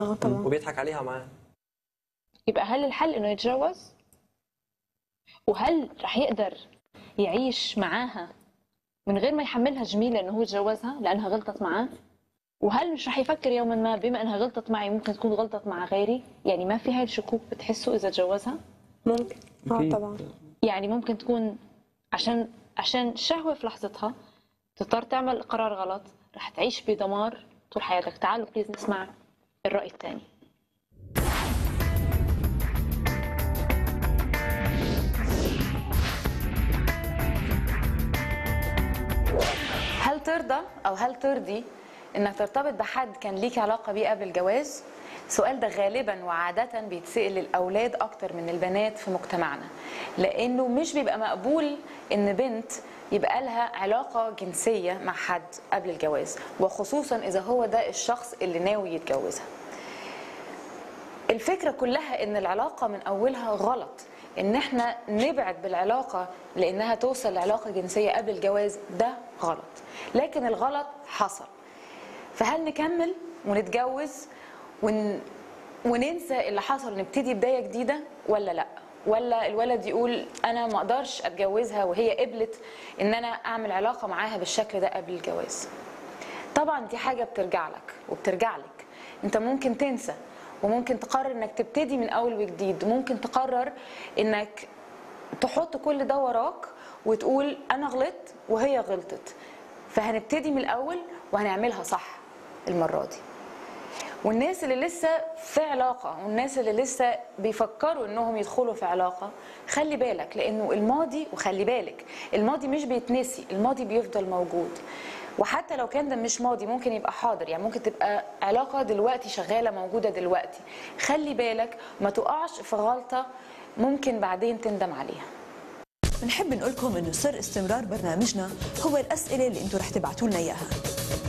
اه طبعا وبيضحك عليها معاه يبقى هل الحل انه يتجوز وهل رح يقدر يعيش معاها من غير ما يحملها جميلة انه هو تجوزها لانها غلطت معاه وهل مش رح يفكر يوما ما بما انها غلطت معي ممكن تكون غلطت مع غيري يعني ما في هاي الشكوك بتحسوا اذا تجوزها ممكن اه أكيد. طبعا يعني ممكن تكون عشان عشان الشهوة في لحظتها تضطر تعمل قرار غلط رح تعيش بدمار طول حياتك تعالوا بليز نسمع الرأي الثاني هل ترضى او هل ترضي انك ترتبط بحد كان ليك علاقه بيه قبل الجواز السؤال ده غالبا وعادة بيتسأل للأولاد أكتر من البنات في مجتمعنا لأنه مش بيبقى مقبول إن بنت يبقى لها علاقة جنسية مع حد قبل الجواز وخصوصا إذا هو ده الشخص اللي ناوي يتجوزها الفكرة كلها ان العلاقة من اولها غلط ان احنا نبعد بالعلاقة لانها توصل لعلاقة جنسية قبل الجواز ده غلط لكن الغلط حصل فهل نكمل ونتجوز ون... وننسى اللي حصل ونبتدي بداية جديدة ولا لا ولا الولد يقول انا ما اقدرش اتجوزها وهي قبلت ان انا اعمل علاقة معاها بالشكل ده قبل الجواز طبعا دي حاجة بترجع لك وبترجع لك انت ممكن تنسى وممكن تقرر انك تبتدي من اول وجديد وممكن تقرر انك تحط كل ده وراك وتقول انا غلطت وهي غلطت فهنبتدي من الاول وهنعملها صح المرة دي والناس اللي لسه في علاقة والناس اللي لسه بيفكروا انهم يدخلوا في علاقة خلي بالك لانه الماضي وخلي بالك الماضي مش بيتنسي الماضي بيفضل موجود وحتى لو كان ده مش ماضي ممكن يبقى حاضر يعني ممكن تبقى علاقة دلوقتي شغالة موجودة دلوقتي خلي بالك ما تقعش في غلطة ممكن بعدين تندم عليها بنحب نقول لكم انه سر استمرار برنامجنا هو الاسئله اللي انتم رح تبعتوا لنا اياها